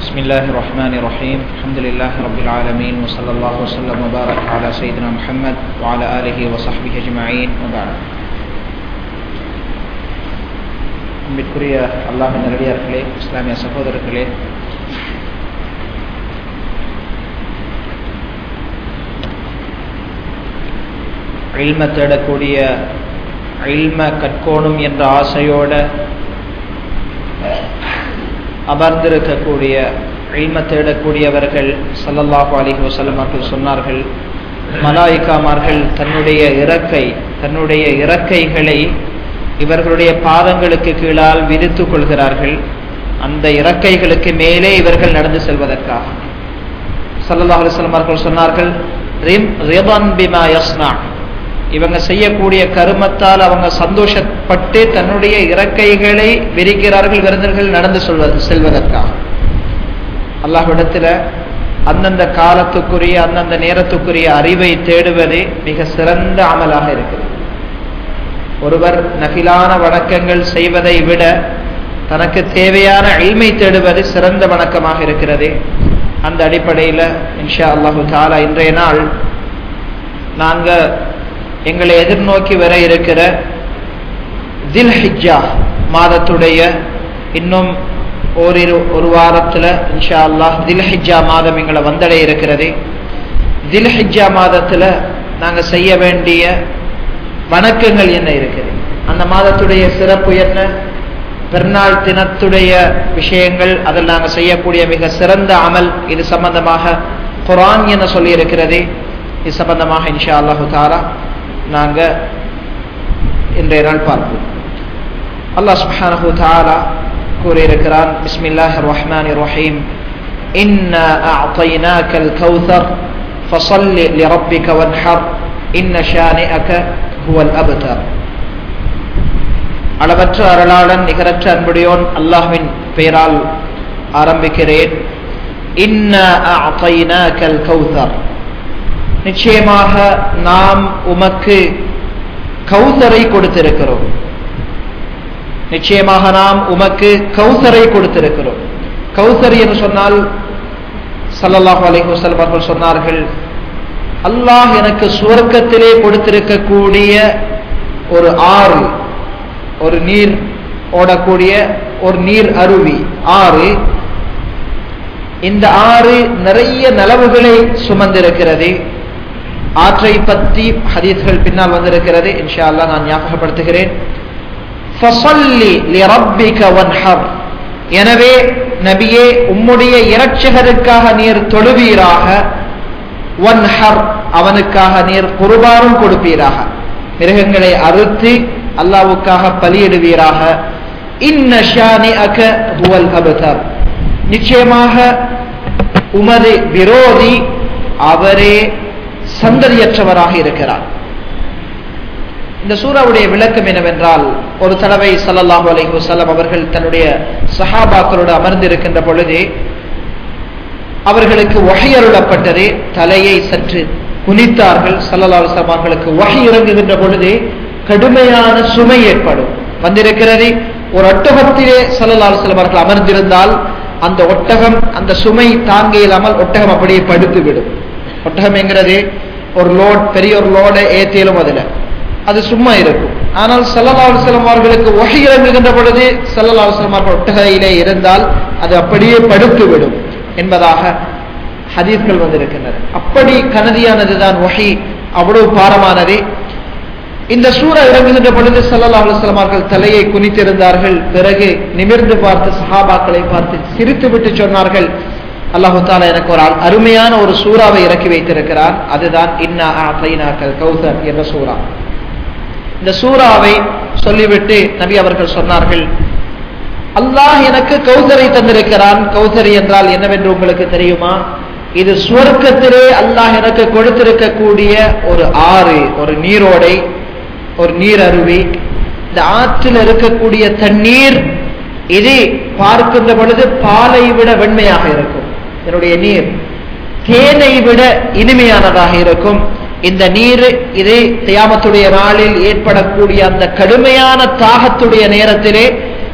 بسم الله الرحمن الرحيم الحمد لله رب العالمين وصلى الله وسلم وبارك على سيدنا محمد وعلى آله وصحبه أجمعين وبعد அன்பிற்குரிய அல்லாஹின் நல்லடியார்களே இஸ்லாமிய சகோதரர்களே இல்ம தேடக்கூடிய இல்ம கற்கோணும் என்ற ஆசையோட அமர்ந்திருக்கக்கூடிய இல்ம தேடக்கூடியவர்கள் சல்லல்லாஹு அலிஹி வசல்லம் அவர்கள் சொன்னார்கள் மலாய்க்காமார்கள் தன்னுடைய இறக்கை தன்னுடைய இறக்கைகளை இவர்களுடைய பாதங்களுக்கு கீழால் விரித்து கொள்கிறார்கள் அந்த இறக்கைகளுக்கு மேலே இவர்கள் நடந்து செல்வதற்காக சல்லல்லாஹு அலிஸ்லாம் அவர்கள் சொன்னார்கள் ரிம் ரிபன் பிமா யஸ்னா இவங்க செய்யக்கூடிய கருமத்தால் அவங்க சந்தோஷப்பட்டு தன்னுடைய இறக்கைகளை விரிக்கிறார்கள் விருந்தர்கள் நடந்து சொல்வது செல்வதற்காக அல்லாஹ்விடத்துல அந்தந்த காலத்துக்குரிய அந்தந்த நேரத்துக்குரிய அறிவை தேடுவது மிக சிறந்த அமலாக இருக்கிறது ஒருவர் நகிலான வணக்கங்கள் செய்வதை விட தனக்கு தேவையான அழிமை தேடுவது சிறந்த வணக்கமாக இருக்கிறது அந்த அடிப்படையில் இன்ஷா அல்லாஹு தாலா இன்றைய நாள் நாங்கள் எங்களை எதிர்நோக்கி வர இருக்கிற தில் ஹிஜா மாதத்துடைய இன்னும் ஓரிரு ஒரு வாரத்தில் இன்ஷா அல்லாஹ் தில் ஹிஜா மாதம் எங்களை வந்தடைய இருக்கிறது தில் ஹிஜா மாதத்தில் நாங்கள் செய்ய வேண்டிய வணக்கங்கள் என்ன இருக்குது அந்த மாதத்துடைய சிறப்பு என்ன பெருநாள் தினத்துடைய விஷயங்கள் அதில் நாங்கள் செய்யக்கூடிய மிக சிறந்த அமல் இது சம்பந்தமாக குரான் என சொல்லி இருக்கிறது இது சம்பந்தமாக இன்ஷா அல்லாஹு தாரா நாங்கள் இன்றைய நாள் பார்ப்போம் அல்லாஹ் சுப்ஹானஹு தஆலா கூறியிருக்கிறான் பிஸ்மில்லாஹ் ரஹ்மான் ரஹீம் إنا أعطيناك الكوثر فصل لربك وانحر إن شانئك هو الأبتر அளவற்ற அருளாளன் நிகரற்ற அன்புடையோன் அல்லாஹ்வின் பெயரால் ஆரம்பிக்கிறேன் இன்ன அஅதைனாக்கல் கௌதர் நிச்சயமாக நாம் உமக்கு கௌசரை கொடுத்திருக்கிறோம் நிச்சயமாக நாம் உமக்கு கௌசரை கொடுத்திருக்கிறோம் கௌசர் என்று சொன்னால் சல்லல்லாஹு அலைஹி வஸல்லம் அவர்கள் சொன்னார்கள் அல்லாஹ் எனக்கு சுவர்க்கத்திலே கொடுத்திருக்கக்கூடிய ஒரு ஆறு ஒரு நீர் ஓடக்கூடிய ஒரு நீர் அருவி ஆறு இந்த ஆறு நிறைய நலவுகளை சுமந்திருக்கிறது ஆற்றை பற்றி ஹதீஸ்கள் பின்னால் வந்திருக்கிறது இன்ஷா அல்லா நான் ஞாபகப்படுத்துகிறேன் எனவே நபியே உம்முடைய இரட்சகருக்காக நீர் தொழுவீராக ஒன்ஹர் அவனுக்காக நீர் குருபானும் கொடுப்பீராக மிருகங்களை அறுத்து அல்லாவுக்காக பலியிடுவீராக நிச்சயமாக உமது விரோதி அவரே சந்ததியற்றவராக இருக்கிறார் இந்த சூறாவுடைய விளக்கம் என்னவென்றால் ஒரு தடவை சல்லல்லாஹு அலைஹி வஸல்லம் அவர்கள் தன்னுடைய சஹாபாக்களோடு அமர்ந்திருக்கின்ற பொழுது அவர்களுக்கு வகையருளப்பட்டது தலையை சற்று குனித்தார்கள் சல்லல்லா அலுவலம் அவர்களுக்கு வகை இறங்குகின்ற பொழுது கடுமையான சுமை ஏற்படும் வந்திருக்கிறது ஒரு ஒட்டகத்திலே சல்லல்லா அலுவலம் அவர்கள் அமர்ந்திருந்தால் அந்த ஒட்டகம் அந்த சுமை தாங்க இல்லாமல் ஒட்டகம் அப்படியே படுத்து விடும் ஒட்டகம் என்கிறது ஒரு லோட் பெரிய ஒரு லோடை ஏத்தியலும் அதுல அது சும்மா இருக்கும் ஆனால் சல்லல்லாஹுலம் அவர்களுக்கு ஒகை இறங்குகின்ற பொழுது சல்லல்லாஹுலம் அவர்கள் ஒட்டகையிலே இருந்தால் அது அப்படியே படுத்து விடும் என்பதாக ஹதீஸ்கள் வந்திருக்கின்றன அப்படி கனதியானதுதான் ஒகை அவ்வளவு பாரமானது இந்த சூற இறங்குகின்ற பொழுது சல்லல்லா அலுவலம் அவர்கள் தலையை குனித்திருந்தார்கள் பிறகு நிமிர்ந்து பார்த்து சஹாபாக்களை பார்த்து சிரித்து விட்டு சொன்னார்கள் அல்லாஹு தாலா எனக்கு ஒரு அருமையான ஒரு சூறாவை இறக்கி வைத்திருக்கிறார் அதுதான் இன்னா ஆத்தைனாக்கல் கௌசர் என்ற சூறா இந்த சூறாவை சொல்லிவிட்டு நபி அவர்கள் சொன்னார்கள் அல்லாஹ் எனக்கு கௌசரை தந்திருக்கிறான் கௌசரி என்றால் என்னவென்று உங்களுக்கு தெரியுமா இது சுவர்க்கத்திலே அல்லாஹ் எனக்கு கொடுத்திருக்கக்கூடிய ஒரு ஆறு ஒரு நீரோடை ஒரு நீர் அருவி இந்த ஆற்றில் இருக்கக்கூடிய தண்ணீர் இது பார்க்கின்ற பொழுது பாலை விட வெண்மையாக இருக்கும் இதனுடைய நீர் தேனை விட இனிமையானதாக இருக்கும் இந்த நீர் இது தியாமத்துடைய நாளில் ஏற்படக்கூடிய அந்த கடுமையான தாகத்துடைய நேரத்திலே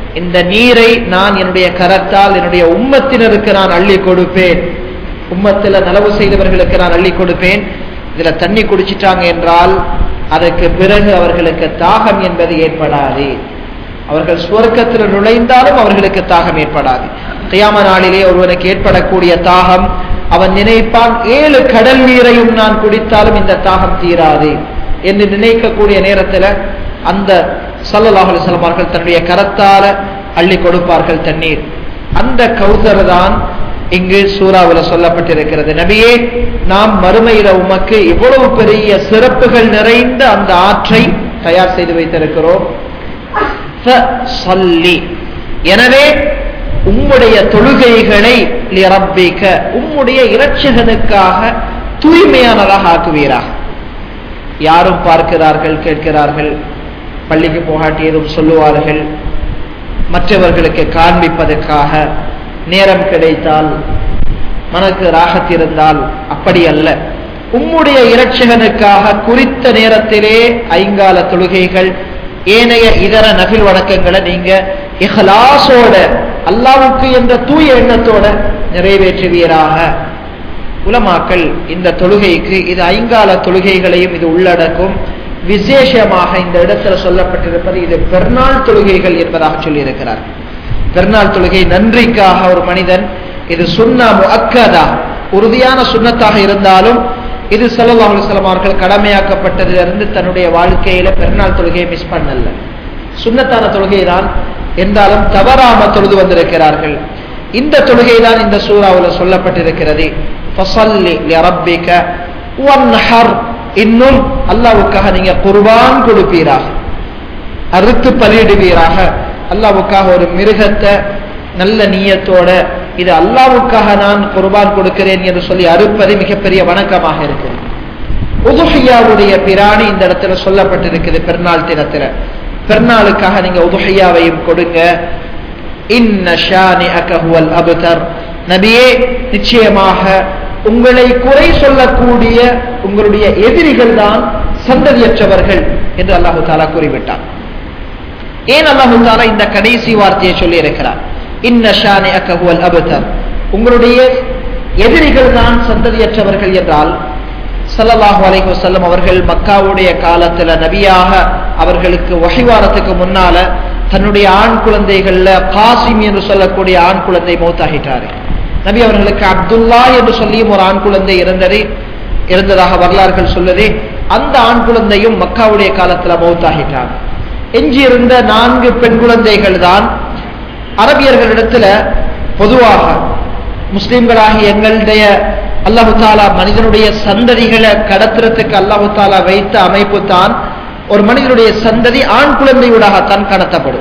இந்த நீரை நான் என்னுடைய கரத்தால் என்னுடைய உம்மத்தினருக்கு நான் அள்ளி கொடுப்பேன் உம்மத்தில் நலவு செய்தவர்களுக்கு நான் அள்ளி கொடுப்பேன் இதுல தண்ணி குடிச்சிட்டாங்க என்றால் அதற்கு பிறகு அவர்களுக்கு தாகம் என்பது ஏற்படாது அவர்கள் சுவர்க்கத்தில் நுழைந்தாலும் அவர்களுக்கு தாகம் ஏற்படாது கியாம நாளிலே ஒருவனுக்கு ஏற்படக்கூடிய தாகம் அவன் நினைப்பான் ஏழு கடல் நீரையும் நான் குடித்தாலும் இந்த தாகம் தீராது என்று நினைக்கக்கூடிய நேரத்தில் அந்த சல்லல்லாஹு அலைஹி வஸல்லம் அவர்கள் தன்னுடைய கரத்தால அள்ளி கொடுப்பார்கள் தண்ணீர் அந்த கௌசர் தான் இங்கு சூறாவில் சொல்லப்பட்டிருக்கிறது நபியே நாம் மறுமையில உமக்கு இவ்வளவு பெரிய சிறப்புகள் நிறைந்த அந்த ஆற்றை தயார் செய்து வைத்திருக்கிறோம் ஃபஸல்லி. எனவே உம்முடைய தொழுகைகளை லிரப்பிக்க உம்முடைய இரட்சகனுக்காக தூய்மையானதாக ஆக்குவீராக யாரும் பார்க்கிறார்கள் கேட்கிறார்கள் பள்ளிக்கு போகாட்டி ஏதும் சொல்லுவார்கள் மற்றவர்களுக்கு காண்பிப்பதற்காக நேரம் கிடைத்தால் மனக்கு ராகத் இருந்தால் அப்படி அல்ல உம்முடைய இரட்சகனுக்காக குறித்த நேரத்திலே ஐங்கால தொழுகைகள் ஏனைய இதர நபில் வணக்கங்களை நீங்க இஹ்லாஸோட அல்லாவுக்கு என்ற தூய எண்ணத்தோட நிறைவேற்றுவீராக உலமாக்கள் இந்த தொழுகைக்கு இது ஐங்கால தொழுகைகளையும் இது உள்ளடக்கும் விசேஷமாக இந்த இடத்துல சொல்லப்பட்டிருப்பது இது பெருநாள் தொழுகைகள் என்பதாக சொல்லியிருக்கிறார் பெருநாள் தொழுகை நன்றிக்காக ஒரு மனிதன் இது சுண்ணா முஅக்கதா உறுதியான சுண்ணத்தாக இருந்தாலும் இது ஸல்லல்லாஹு அலைஹி வஸல்லம் அவர்கள் கடமையாக்கப்பட்டதிலிருந்து தன்னுடைய வாழ்க்கையில பெருநாள் தொழுகையை மிஸ் பண்ணல சுண்ணத்தான தொழுகை தான் என்றாலும் தவறாம தொழுது வந்திருக்கிறார்கள் இந்த தொழுகை தான் இந்த சூறாவில் சொல்லப்பட்டிருக்கிறது ஃபஸல்லி லிரப்பிக வன்ஹர் இன்னும் அல்லாஹ்வுக்காக நீங்க குர்பான் கொடுப்பீராக அறுத்து பலியிடுவீராக அல்லாஹ்வுக்காக ஒரு மிருகத்தை நல்ல நீயத்தோட இது அல்லாஹ்வுக்காக நான் குர்பான் கொடுக்கிறேன் என்று சொல்லி அறுப்பது மிகப்பெரிய வணக்கமாக இருக்கு உதுஹியாவுடைய பிராணி இந்த இடத்துல சொல்லப்பட்டிருக்குது பெருநாள் தினத்துல பெருநாளுக்காக நீங்க உதுஹியாவையும் கொடுங்க இன்ன ஷானிஅக ஹுவல் அப்தர் நபியே நிச்சயமாக உங்களை குறை சொல்லக்கூடிய உங்களுடைய எதிரிகள் தான் சந்ததியற்றவர்கள் என்று அல்லாஹு தாலா கூறிவிட்டார் ஏன் அல்லாஹு தாலா இந்த கடைசி வார்த்தையை சொல்லி இருக்கிறார் இன்ன ஷானிஅக ஹுவல் அப்தர் உங்களுடைய எதிரிகள் தான் சந்ததியற்றவர்கள் என்றால் ஸல்லல்லாஹு அலைஹி வஸல்லம் அவர்கள் மக்காவுடைய காலத்துல நபியாக அவர்களுக்கு வஹிவாரத்துக்கு முன்னால தன்னுடைய ஆண் குழந்தைகள்ல காசிம் என்று சொல்லக்கூடிய ஆண் குழந்தை மௌத்தாகிட்டாரு நபி அவர்களுக்கு அப்துல்லா என்று சொல்லியும் ஒரு ஆண் குழந்தை இருந்தது இருந்ததாக வரலாறுகள் சொல்லுது அந்த ஆண் குழந்தையும் மக்காவுடைய காலத்துல மௌத்தாகிட்டாங்க எஞ்சி இருந்த நான்கு பெண் குழந்தைகள் தான் அரபியர்களிடத்துல பொதுவாக முஸ்லிம்களாகி எங்களுடைய அல்லாஹு தாலா மனிதனுடைய சந்ததிகளை கடத்துறதுக்கு அல்லாஹு தாலா வைத்த அமைப்பு தான் ஒரு மனிதனுடைய சந்ததி ஆண் குழந்தையூடாகத்தான் கடத்தப்படும்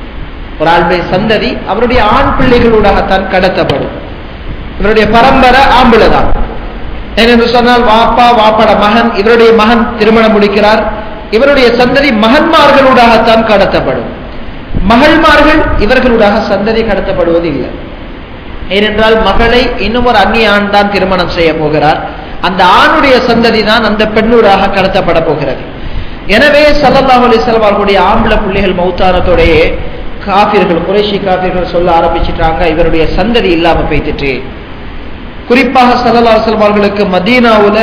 ஒரு ஆளுடைய சந்ததி அவருடைய ஆண் பிள்ளைகளூடாகத்தான் கடத்தப்படும் இவருடைய பரம்பரை ஆம்பிளை தான் ஏனென்று சொன்னால் வாப்பா வாப்பட மகன் இவருடைய மகன் திருமணம் முடிக்கிறார் இவருடைய சந்ததி மகன்மார்களூடாகத்தான் கடத்தப்படும் மகள்மார்கள் இவர்களூடாக சந்ததி கடத்தப்படுவது இல்லை ஏனென்றால் மகளை இன்னும் ஒரு அந்நிய ஆண் தான் திருமணம் செய்ய போகிறார் அந்த ஆணுடைய சந்ததி தான் அந்த பெண்ணூடாக கடத்தப்பட போகிறது எனவே சல்லல்லாஹு அலிஸ்லாம் அவர்களுடைய ஆம்பளை பிள்ளைகள் மௌத்தானத்தோடையே காபிர்கள் குறைஷி காபிர்கள் சொல்ல ஆரம்பிச்சிட்டாங்க இவருடைய சந்ததி இல்லாம போய்த்துட்டு குறிப்பாக சல்லல்லா அலுவலம் அவர்களுக்கு மதீனாவுல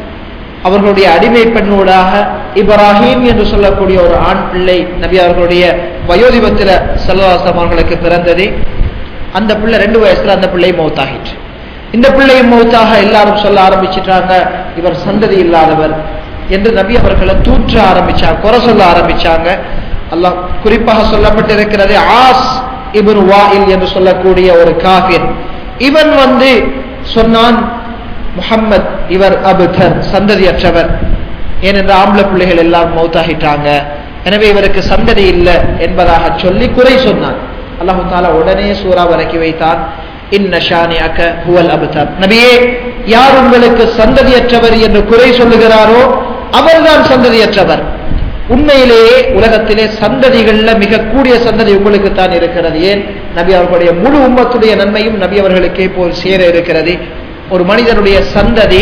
அவர்களுடைய அடிமை பெண்ணூடாக இப்ராஹிம் என்று சொல்லக்கூடிய ஒரு ஆண் பிள்ளை நபி அவர்களுடைய வயோதிபத்தில் சல்லாஸ்லாம் அவர்களுக்கு பிறந்தது அந்த பிள்ளை ரெண்டு வயசுல அந்த பிள்ளை மௌத்தாகிட்டு இந்த பிள்ளையும் மௌத்தாக எல்லாரும் சொல்ல ஆரம்பிச்சிட்டாங்க இவர் சந்ததி இல்லாதவர் என்று நபி அவர்களை தூற்ற ஆரம்பிச்சாங்க குறை சொல்ல ஆரம்பிச்சாங்க அல்லாஹ் குறிப்பாக சொல்லப்பட்டிருக்கிறது ஆஸ் இபன் வாயில் என்று சொல்லக்கூடிய ஒரு காஃபிர் இவன் வந்து சொன்னான் முஹம்மத் இவர் அபுதர் சந்ததியற்றவர் ஏனென்ற ஆம்பளை பிள்ளைகள் எல்லாம் மௌத்தாகிட்டாங்க எனவே இவருக்கு சந்ததி இல்லை என்பதாக சொல்லி குறை சொன்னான் அல்லாஹு தாலா உடனே சூறா வரைக்கி வைத்தான் இன்ன ஷானி அக்க ஹுவல் அபுதர் நபியே யார் உங்களுக்கு சந்ததியற்றவர் என்று குறை சொல்லுகிறாரோ அவர்தான் சந்ததியற்றவர் உண்மையிலேயே உலகத்திலே சந்ததிகள்ல மிக கூடிய சந்ததி உங்களுக்கு தான் இருக்கிறது ஏன் நபி அவர்களுடைய முழு உம்மத்துடைய நன்மையும் நபி அவர்களுக்கே போல் சேர இருக்கிறது ஒரு மனிதனுடைய சந்ததி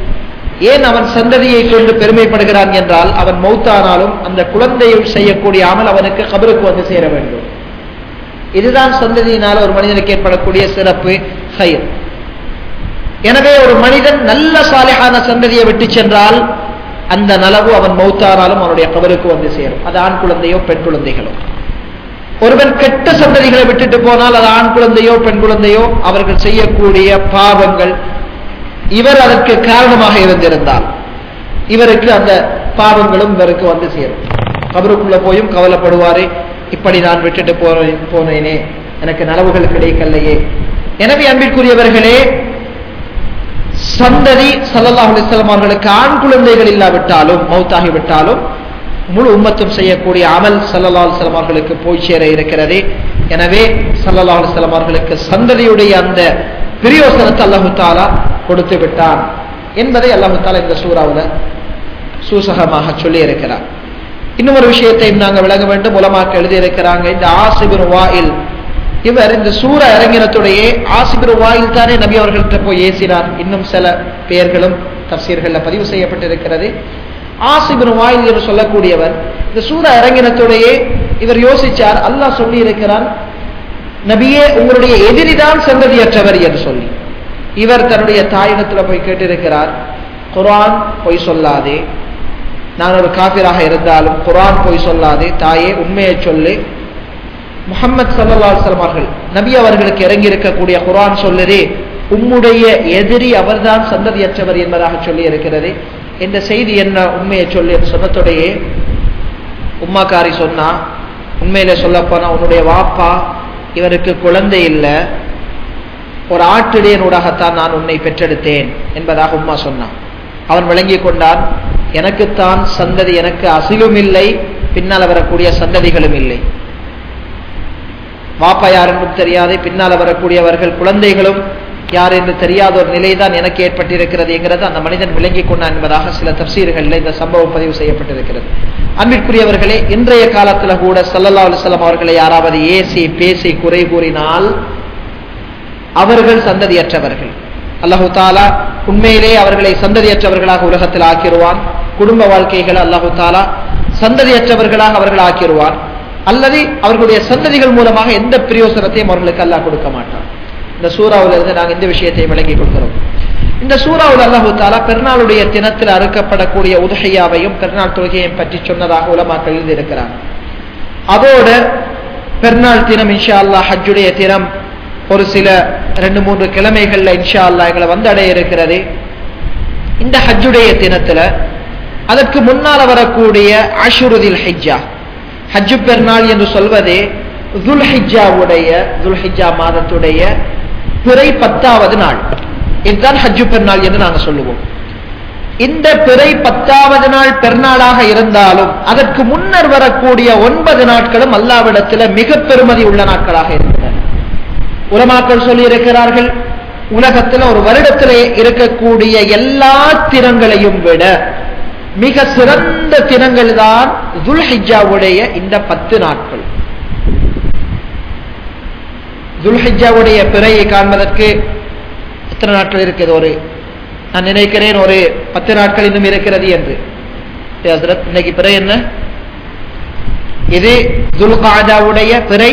ஏன் அவன் சந்ததியை கொண்டு பெருமைப்படுகிறான் என்றால் அவன் மௌத்தானாலும் அந்த குழந்தையை செய்யக்கூடிய அமல் அவனுக்கு கபருக்கு வந்து சேர வேண்டும் இதுதான் சந்ததியினால் ஒரு மனிதனுக்கு ஏற்படக்கூடிய சிறப்பு ஹைர் எனவே ஒரு மனிதன் நல்ல சாலிஹான சந்ததியை விட்டு சென்றால் அந்த நலவு அவன் மௌத்தானாலும் அவனுடைய கபருக்கு வந்து சேரும் அது ஆண் குழந்தையோ பெண் குழந்தைகளோ ஒருவன் கெட்ட சந்ததிகளை விட்டுட்டு போனால் அது ஆண் குழந்தையோ பெண் குழந்தையோ அவர்கள் செய்யக்கூடிய பாவங்கள் இவர் அதற்கு காரணமாக இருந்திருந்தால் இவருக்கு அந்த பாவங்களும் இவருக்கு வந்து சேரும் கபருக்குள்ள போயும் கவலைப்படுவாரே இப்படி நான் விட்டுட்டு போனேன் போனேனே எனக்கு நலவுகள் கிடைக்கலையே எனவே அன்பிற்குரியவர்களே சந்ததி சல்லல்லாஹு அலிஸ்லாம் அவர்களுக்கு ஆண் குழந்தைகள் இல்லாவிட்டாலும் மௌத்தாகி விட்டாலும் முழு உம்மத்தும் செய்யக்கூடிய அமல் சல்லல்லா அலிஸ்லாம் அவர்களுக்கு போய் சேர இருக்கிறது எனவே சல்லல்லா அலிஸ்லாம் அவர்களுக்கு சந்ததியுடைய அந்த பிரியோசனத்தை அல்லாஹு தாலா கொடுத்து விட்டான் என்பதை அல்லாஹு தாலா இந்த சூறாவில் சூசகமாக சொல்லி இருக்கிறார் இன்னும் ஒரு விஷயத்தையும் நாங்கள் விளங்க வேண்டும் உலமாக்க எழுதியிருக்கிறாங்க இந்த ஆசிபின் வாயில் இவர் இந்த சூர இறங்கினத்துடைய ஆசிபிர் வாயில் தானே நபி அவர்கள்ட்ட போய் ஏசினார் இன்னும் சில பெயர்களும் தப்சீர்கள்ல பதிவு செய்யப்பட்டிருக்கிறது ஆசிபின் வாயில் என்று சொல்லக்கூடியவர் இந்த சூர இறங்கினத்துடைய இவர் யோசிச்சார் அல்லாஹ் சொல்லி இருக்கிறார் நபியே உங்களுடைய எதிரிதான் சந்ததியற்றவர் என்று சொல்லி இவர் தன்னுடைய தாயிடத்துல போய் கேட்டிருக்கிறார் குரான் பொய் சொல்லாதே நான் ஒரு காபிராக இருந்தாலும் குரான் பொய் சொல்லாதே தாயே உண்மையை சொல்லு முகமது சல்லாஸ்லம் அவர்கள் நபி அவர்களுக்கு இறங்கி இருக்கக்கூடிய குரான் சொல்லுதே உம்முடைய எதிரி அவர்தான் சந்ததியற்றவர் என்பதாக சொல்லி இருக்கிறது இந்த செய்தி என்ன உண்மையை சொல்லி என்று சொன்னதுடையே உம்மாக்காரி சொன்னா உண்மையில சொல்ல போனா உன்னுடைய வாப்பா இவருக்கு குழந்தை இல்லை ஒரு ஆட்டிடையனூடாகத்தான் நான் உன்னை பெற்றெடுத்தேன் என்பதாக உம்மா சொன்னான் அவன் விளங்கி கொண்டான் எனக்குத்தான் சந்ததி எனக்கு அசிலும் இல்லை பின்னால் வரக்கூடிய சந்ததிகளும் இல்லை வாப்பா யார் என்றும் தெரியாது பின்னால் வரக்கூடியவர்கள் குழந்தைகளும் யார் என்று தெரியாத ஒரு நிலைதான் எனக்கு ஏற்பட்டிருக்கிறது என்கிறது அந்த மனிதன் விளங்கி கொண்டான் என்பதாக சில தப்சீர்களில் இந்த சம்பவம் பதிவு செய்யப்பட்டிருக்கிறது அன்பிற்குரியவர்களே இன்றைய காலத்துல கூட சல்லல்லா அலுவலம் அவர்களை யாராவது ஏசி பேசி குறை கூறினால் அவர்கள் சந்ததியற்றவர்கள் அல்லாஹு தாலா உண்மையிலே அவர்களை சந்ததியற்றவர்களாக உலகத்தில் ஆக்கிடுவான் குடும்ப வாழ்க்கைகள் அல்லாஹு தாலா சந்ததியற்றவர்களாக அவர்கள் ஆக்கிடுவான் அல்லது அவர்களுடைய சந்ததிகள் மூலமாக எந்த பிரயோசனத்தையும் அவர்களுக்கு அல்லாஹ் கொடுக்க மாட்டான் இந்த சூறாவில் இருந்து நாங்கள் இந்த விஷயத்தை விளங்கி கொடுக்கிறோம் இந்த சூறாவில் அல்லாஹு தாலா பெருநாளுடைய தினத்தில் அறுக்கப்படக்கூடிய உதகையாவையும் பெருநாள் தொழுகையையும் பற்றி சொன்னதாக உலமாக்கள் எழுதியிருக்கிறாங்க அதோட பெருநாள் தினம் இன்ஷா அல்லா ஹஜ்ஜுடைய தினம் ஒரு சில ரெண்டு மூன்று கிழமைகள்ல இன்ஷா அல்லா எங்களை வந்தடைய இருக்கிறது இந்த ஹஜ்ஜுடைய தினத்துல அதற்கு முன்னால வரக்கூடிய அஷுருதில் ஹிஜ்ஜா ஹஜ்ஜு பெருநாள் என்று சொல்வதே துல்ஹிஜாவுடைய துல்ஹிஜா மாதத்துடைய பிறை பத்தாவது நாள் இதுதான் ஹஜ்ஜு பெருநாள் என்று நாங்கள் சொல்லுவோம் இந்த பிறை பத்தாவது நாள் பெருநாளாக இருந்தாலும் அதற்கு முன்னர் வரக்கூடிய ஒன்பது நாட்களும் அல்லாவிடத்தில் மிக பெருமதி உள்ள நாட்களாக இருந்தன உலமாக்கள் சொல்லி இருக்கிறார்கள் உலகத்தில் ஒரு வருடத்திலே இருக்கக்கூடிய எல்லா தினங்களையும் விட மிக சிறந்த தினங்கள் தான் துல்ஹிஜாவுடைய இந்த பத்து நாட்கள் துல்ஹிஜாவுடைய பிறையை காண்பதற்கு எத்தனை நாட்கள் இருக்குது ஒரு நான் நினைக்கிறேன் ஒரு பத்து நாட்கள் இன்னும் இருக்கிறது என்று இன்னைக்கு பிறை என்ன இது துல்காஜாவுடைய பிறை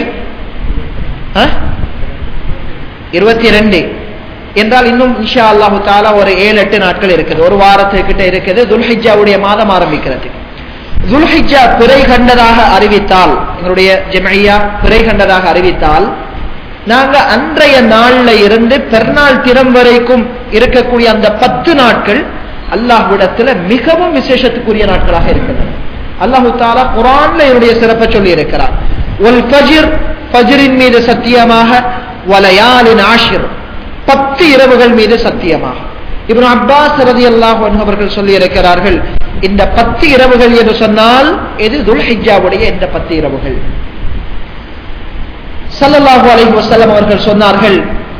இருபத்தி ரெண்டு என்றால் இன்னும் இன்ஷா அல்லாஹு தாலா ஒரு ஏழு எட்டு நாட்கள் இருக்குது ஒரு வாரத்துக்கிட்ட இருக்குது துல்ஹிஜாவுடைய மாதம் ஆரம்பிக்கிறது துல்ஹிஜா பிறை கண்டதாக அறிவித்தால் எங்களுடைய ஜெமையா பிறை கண்டதாக அறிவித்தால் நாங்க அன்றைய நாள்ல இருந்து பெருநாள் தினம் வரைக்கும் இருக்கக்கூடிய அந்த பத்து நாட்கள் அல்லாஹ்விடத்துல மிகவும் விசேஷத்துக்குரிய நாட்களாக இருக்கின்றன அல்லாஹு தாலா குரான்ல என்னுடைய சிறப்பை சொல்லி இருக்கிறார் ஒல் ஃபஜிர் ஃபஜிரின் மீது சத்தியமாக வலையாலின் ஆஷிர் பத்து இரவுகள் மீது சத்தியமாக இப்னு அப்பாஸ் ரதி அல்லாஹ் அவர்கள் சொல்லி இருக்கிறார்கள் இந்த பத்து இரவுகள் என்று சொன்னால் இது துல்ஹிஜாவுடைய இந்த பத்து இரவுகள் சல்லல்லாஹு அலைஹி வஸல்லம் அவர்கள் சொன்னார்கள்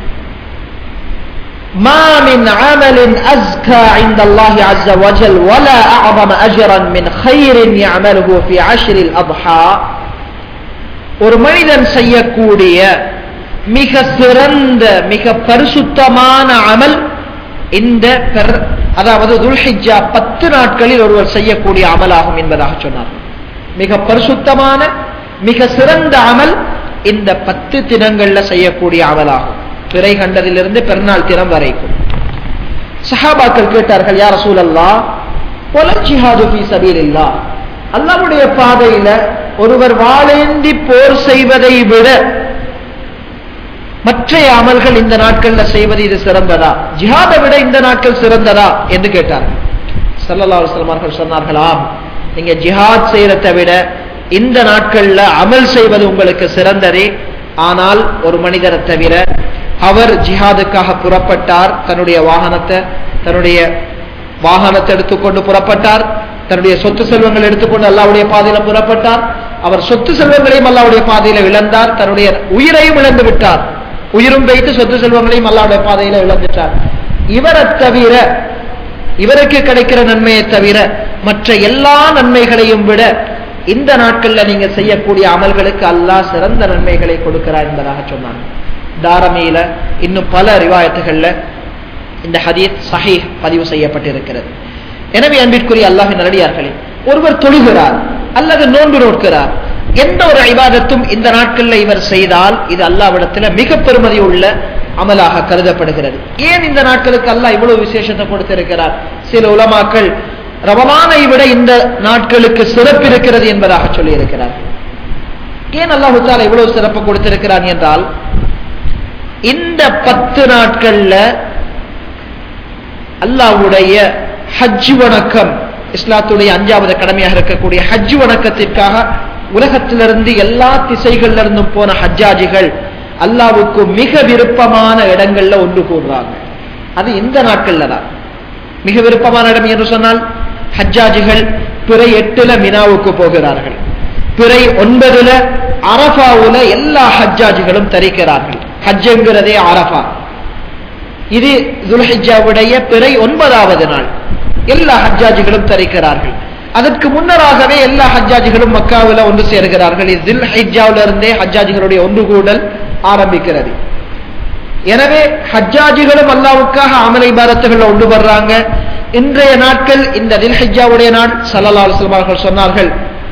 ما من عمل أزكى عند الله عز وجل ولا أعظم أجرا من خير يعمله في عشر الأضحى ஒரு மனிதன் செய்யக்கூடிய மிக சிறந்த மிக பரிசுத்தமான அமல் இந்த அதாவது துல்ஹிஜா பத்து நாட்களில் ஒருவர் செய்யக்கூடிய அமலாகும் என்பதாக சொன்னார் மிக பரிசுத்தமான மிக சிறந்த அமல் இந்த பத்து தினங்கள்ல செய்யக்கூடிய அமலாகும் பிறை கண்டதிலிருந்து பெருநாள் தினம் வரைக்கும் சஹாபாக்கள் கேட்டார்கள் யார் சூழல்லா பொல ஜிஹாது ஃபீ சபீலில்லா அல்லாஹ்வுடைய பாதையில ஒருவர் வாளேந்தி போர் செய்வதை விட மற்ற அமல்கள் இந்த நாட்கள்ல செய்வது இது சிறந்ததா ஜிஹாதை விட இந்த நாட்கள் சிறந்ததா என்று கேட்டார்கள் சல்லல்லா அலுவலமார்கள் சொன்னார்களாம் நீங்க ஜிஹாத் செய்யறதை விட இந்த நாட்கள்ல அமல் செய்வது உங்களுக்கு சிறந்ததே ஆனால் ஒரு மனிதரை தவிர அவர் ஜிஹாதுக்காக புறப்பட்டார் தன்னுடைய வாகனத்தை தன்னுடைய வாகனத்தை எடுத்துக்கொண்டு புறப்பட்டார் தன்னுடைய சொத்து செல்வங்கள் எடுத்துக்கொண்டு அல்லாவுடைய பாதையில புறப்பட்டார் அவர் சொத்து செல்வங்களையும் அல்லாவுடைய பாதையில இழந்தார் தன்னுடைய உயிரையும் இழந்து விட்டார் உயிரும் வைத்து சொத்து செல்வங்களையும் அல்லாவுடைய பாதையில இழந்துட்டார் இவரை தவிர இவருக்கு கிடைக்கிற நன்மையை தவிர மற்ற எல்லா நன்மைகளையும் விட இந்த நாட்கள்ல நீங்க செய்யக்கூடிய அமல்களுக்கு அல்லாஹ் சிறந்த நன்மைகளை கொடுக்கிறார் என்பதாக சொன்னாங்க தாரமியில இன்னும் பல ரிவாயத்துகள்ல இந்த ஹதீத் சஹீஹ் பதிவு செய்யப்பட்டிருக்கிறது எனவே அன்பிற்குரிய அல்லாஹின் நல்லடியார்களே ஒருவர் தொழுகிறார் அல்லது நோன்பு நோக்கிறார் எந்த ஒரு ஐபாதத்தும் இந்த நாட்கள்ல இவர் செய்தால் இது அல்லாவிடத்துல மிக பெருமதி உள்ள அமலாக கருதப்படுகிறது ஏன் இந்த நாட்களுக்கு அல்லாஹ் இவ்வளவு விசேஷத்தை கொடுத்திருக்கிறார் சில உலமாக்கள் ரமலானை விட இந்த நாட்களுக்கு சிறப்பு இருக்கிறது என்பதாக சொல்லி இருக்கிறார் ஏன் அல்லாஹு தாலா இவ்வளவு சிறப்பு கொடுத்திருக்கிறான் என்றால் இந்த பத்து நாட்கள்ல அல்லாஹ்வுடைய ஹஜ் வணக்கம் இஸ்லாத்துடைய அஞ்சாவது கடமையாக இருக்கக்கூடிய ஹஜ் வணக்கத்திற்காக உலகத்திலிருந்து எல்லா திசைகள்ல இருந்தும் போன ஹஜ்ஜாஜிகள் அல்லாவுக்கு மிக விருப்பமான இடங்கள்ல ஒன்று கூடுறாங்க அது இந்த நாட்கள்ல தான் மிக விருப்பமான இடம் என்று சொன்னால் ஹஜ்ஜாஜிகள் பிறை எட்டுல மினாவுக்கு போகிறார்கள் பிறை ஒன்பதுல அரபாவுல எல்லா ஹஜ்ஜாஜிகளும் தரிக்கிறார்கள் ஹஜ்ஜுங்கிறதே அரபா இது துல்ஹிஜாவுடைய பிறை ஒன்பதாவது நாள் எல்லா ஹஜ்ஜாஜிகளும் தரிக்கிறார்கள் அதற்கு முன்னராகவே எல்லா ஹஜ்ஜாஜிகளும் மக்காவில் ஒன்று சேர்கிறார்கள் இது தில் ஹிஜாவில இருந்தே ஹஜ்ஜாஜிகளுடைய ஒன்று கூடல் ஆரம்பிக்கிறது எனவே ஹஜ்ஜாஜிகளும் அல்லாவுக்காக அமலை பாரத்துகள் ஒன்று வர்றாங்க இன்றைய நாட்கள் இந்த தில் ஹிஜாவுடைய நாள் சல்லல்லா அலுவலமார்கள் சொன்னார்கள்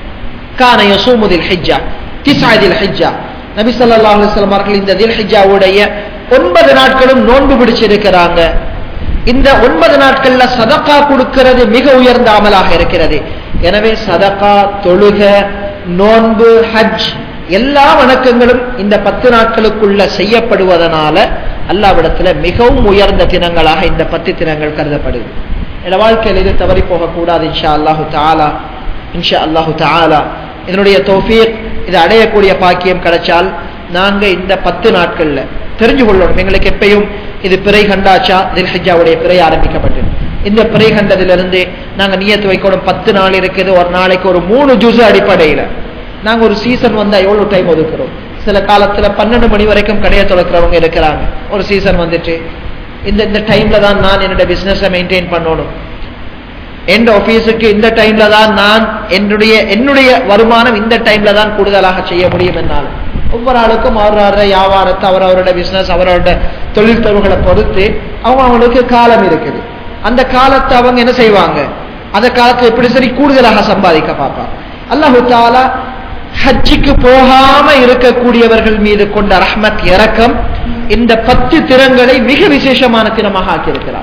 கான யசூமு தில் ஹிஜ்ஜா திசா தில் ஹிஜ்ஜா நபி சல்லா அலுவலம் அவர்கள் இந்த தில் ஹிஜாவுடைய ஒன்பது நாட்களும் நோன்பு பிடிச்சிருக்கிறாங்க இந்த ஒன்பது நாட்கள்ல சதக்கா கொடுக்கிறது மிக உயர்ந்த அமலாக இருக்கிறது எனவே சதக்கா தொழுக நோன்பு ஹஜ் எல்லா வணக்கங்களும் இந்த பத்து நாட்களுக்குள்ள செய்யப்படுவதனால அல்லாவிடத்துல மிகவும் உயர்ந்த தினங்களாக இந்த பத்து தினங்கள் கருதப்படுது என் வாழ்க்கையில் இது தவறி போகக்கூடாது இன்ஷா அல்லாஹு தாலா இன்ஷா அல்லாஹு தாலா இதனுடைய தோஃபீக் இது அடையக்கூடிய பாக்கியம் கிடைச்சால் நாங்க இந்த பத்து நாட்கள்ல தெரிஞ்சு கொள்ளணும் எங்களுக்கு எப்பயும் இது பிறை கண்டாச்சா தில்ஹிஜாவுடைய பிறை ஆரம்பிக்கப்பட்டது இந்த பிறை கண்டதிலிருந்து நாங்க நியத்து வைக்கணும் பத்து நாள் இருக்குது ஒரு நாளைக்கு ஒரு மூணு ஜூஸ் அடிப்படையில நாங்க ஒரு சீசன் வந்தா எவ்வளவு டைம் ஒதுக்குறோம் சில காலத்துல பன்னெண்டு மணி வரைக்கும் கடையை தொடக்கிறவங்க இருக்கிறாங்க ஒரு சீசன் வந்துட்டு இந்த இந்த டைம்ல தான் நான் என்னோட பிசினஸை மெயின்டைன் பண்ணணும் எந்த ஆபீஸுக்கு இந்த டைம்ல தான் நான் என்னுடைய என்னுடைய வருமானம் இந்த டைம்ல தான் கூடுதலாக செய்ய முடியும் என்னால் ஒவ்வொரு ஆளுக்கும் அவரோட வியாபாரத்தை அவரவரோட பிசினஸ் அவரோட தொழில் தொழில்களை பொறுத்து அவங்க அவங்களுக்கு காலம் இருக்குது அந்த காலத்தை அவங்க என்ன செய்வாங்க அந்த காலத்துல எப்படி சரி கூடுதலாக சம்பாதிக்க பார்ப்பாங்க அல்லாஹு தாலா ஹஜ்ஜிக்கு போகாம இருக்கக்கூடியவர்கள் மீது கொண்ட ரஹ்மத் இறக்கம் இந்த பத்து திறங்களை மிக விசேஷமான தினமாக ஆக்கியிருக்கிறார்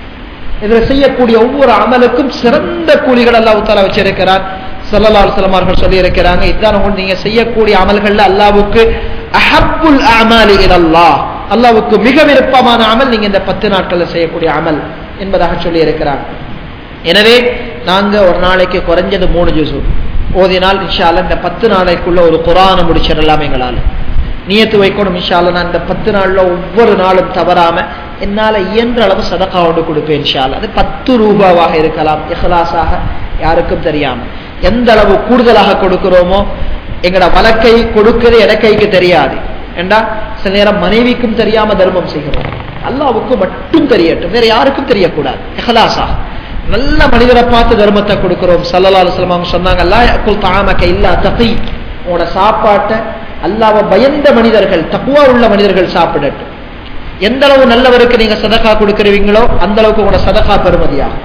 இதுல செய்யக்கூடிய ஒவ்வொரு அமலுக்கும் சிறந்த கூலிகள் அல்லாஹு தாலா வச்சிருக்கிறார் சல்லல்லா அலுவலமார்கள் சொல்லி இருக்கிறாங்க இதுதான் உங்களுக்கு நீங்க செய்யக்கூடிய அமல்கள்ல அல்லாவுக்கு அஹப்புல் அமலி அல்லாஹ் அல்லாவுக்கு மிக விருப்பமான அமல் நீங்க இந்த பத்து நாட்கள்ல செய்யக்கூடிய அமல் என்பதாக சொல்லி இருக்கிறாங்க எனவே நாங்க ஒரு நாளைக்கு குறைஞ்சது மூணு ஜூஸ் ஓதினால் இன்ஷால இந்த பத்து நாளைக்குள்ள ஒரு குரானை முடிச்சிடலாம் எங்களால நியத்து வைக்கணும் இன்ஷால நான் இந்த பத்து நாள்ல ஒவ்வொரு நாளும் தவறாம என்னால இயன்ற அளவு சதக்கா ஒன்று கொடுப்பேன் இன்ஷால அது பத்து ரூபாவாக இருக்கலாம் இஹ்லாஸாக யாருக்கும் தெரியாம எந்த அளவு கூடுதலாக கொடுக்கிறோமோ எங்கட வழக்கை கொடுக்கிறது இடக்கைக்கு தெரியாது ஏண்டா சில நேரம் மனைவிக்கும் தெரியாம தர்மம் செய்கிறோம் அல்லாவுக்கு மட்டும் தெரியட்டும் வேற யாருக்கும் தெரியக்கூடாது இஹ்லாஸா நல்ல மனிதரை பார்த்து தர்மத்தை கொடுக்கிறோம் சல்லல்லா அலுவலம் சொன்னாங்க அல்லா அக்குல் தாமக்க இல்லா தகை உங்களோட சாப்பாட்டை அல்லாவை பயந்த மனிதர்கள் தப்புவா உள்ள மனிதர்கள் சாப்பிடட்டும் எந்த அளவு நல்லவருக்கு நீங்க சதக்கா கொடுக்கிறீங்களோ அந்த அளவுக்கு உங்களோட சதக்கா பெருமதியாகும்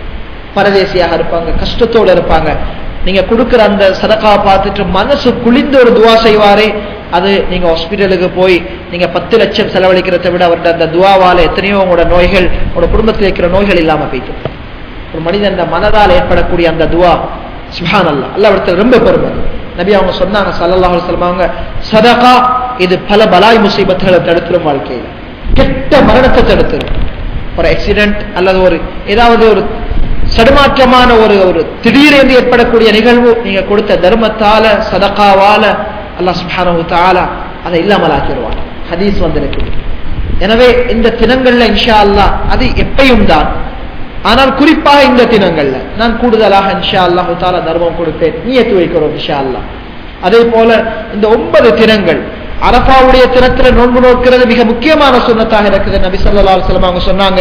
பரதேசியாக இருப்பாங்க கஷ்டத்தோடு இருப்பாங்க நீங்க கொடுக்கிற அந்த சதக்கா பார்த்துட்டு மனசு குளிந்து ஒரு துவா செய்வாரே அது நீங்க ஹாஸ்பிட்டலுக்கு போய் நீங்க பத்து லட்சம் செலவழிக்கிறதை விட அவர்கிட்ட அந்த துவாவால எத்தனையோ உங்களோட நோய்கள் உங்களோட குடும்பத்தில் இருக்கிற நோய்கள் இல்லாம போயிட்டு ஒரு மனிதன் அந்த மனதால் ஏற்படக்கூடிய அந்த துவா சுஹான் அல்லா அல்ல இடத்துல ரொம்ப பெருமை நபி அவங்க சொன்னாங்க சல்லல்லாஹு அலைஹி வஸல்லம் அவங்க சதகா இது பல பலாய் முசீபத்துகளை தடுத்துரும் வாழ்க்கையில கெட்ட மரணத்தை தடுத்துரும் ஒரு ஆக்சிடென்ட் அல்லது ஒரு ஏதாவது ஒரு சடுமாற்றமான ஒரு ஒரு திடீரென்று ஏற்படக்கூடிய நிகழ்வு நீங்க கொடுத்த தர்மத்தால சதகாவால அல்லாஹ் சுப்ஹானஹு தஆலா அதை இல்லாமல் ஆக்கிடுவான் ஹதீஸ் வந்திருக்கு எனவே இந்த தினங்கள்ல இன்ஷா அல்லாஹ் அது எப்பயும் தான் ஆனால் குறிப்பாக இந்த தினங்கள்ல நான் கூடுதலாக இன்ஷா அல்லாஹு தாலா தர்மம் கொடுப்பேன் நீயத்து வைக்கிறோம் இன்ஷா அல்லாஹ் அதே போல இந்த ஒன்பது தினங்கள் அரபாவுடைய தினத்துல நோன்பு நோக்கிறது மிக முக்கியமான சுண்ணத்தாக இருக்குது நபி ஸல்லல்லாஹு அலைஹி வஸல்லம் அவங்க சொன்னாங்க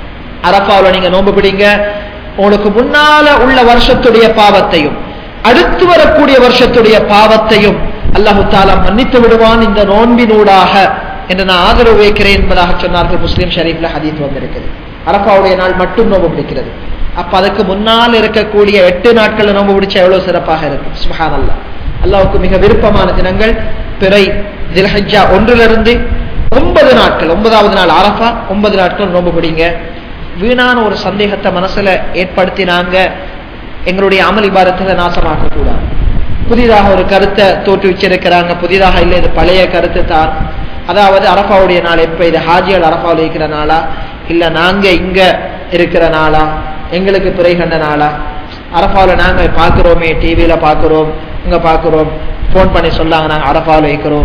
அரபாவுல நீங்க நோன்பு பிடிங்க உங்களுக்கு முன்னால உள்ள வருஷத்துடைய பாவத்தையும் அடுத்து வரக்கூடிய வருஷத்துடைய பாவத்தையும் அல்லாஹு தாலா மன்னித்து விடுவான் இந்த நோன்பினூடாக என்று நான் ஆதரவு வைக்கிறேன் என்பதாக சொன்னார்கள் முஸ்லீம் ஷரீஃப்ல ஹதீத் வந்திருக்குது அரபாவுடைய நாள் மட்டும் நோன்பு பிடிக்கிறது அப்ப அதுக்கு முன்னால் இருக்கக்கூடிய எட்டு நாட்கள் நோன்பு பிடிச்சா எவ்வளவு சிறப்பாக இருக்கும் சுஹான் அல்லா அல்லாவுக்கு மிக விருப்பமான தினங்கள் பிறை தில்ஹஜ்ஜா ஒன்றிலிருந்து ஒன்பது நாட்கள் ஒன்பதாவது நாள் அரஃபா ஒன்பது நாட்கள் நோன்பு பிடிங்க வீணான ஒரு சந்தேகத்தை மனசுல ஏற்படுத்தினாங்க எங்களுடைய அமல் இபாரத்தை நாசமாக்க கூடாது புதிதாக ஒரு கருத்தை தோற்றுவிச்சிருக்கிறாங்க புதிதாக இல்லை இது பழைய கருத்து தான் அதாவது அரஃபாவுடைய நாள் எப்ப இது ஹாஜிகள் அரஃபாவில் இருக்கிற நாளா இல்ல நாங்க இங்க இருக்கிற நாளா எங்களுக்கு பிறை கண்ட நாளா அரஃபாவில் நாங்க பாக்குறோமே டிவியில பாக்குறோம் இங்க பாக்குறோம் போன் பண்ணி சொல்லாங்க நாங்க அரஃபாவில் வைக்கிறோம்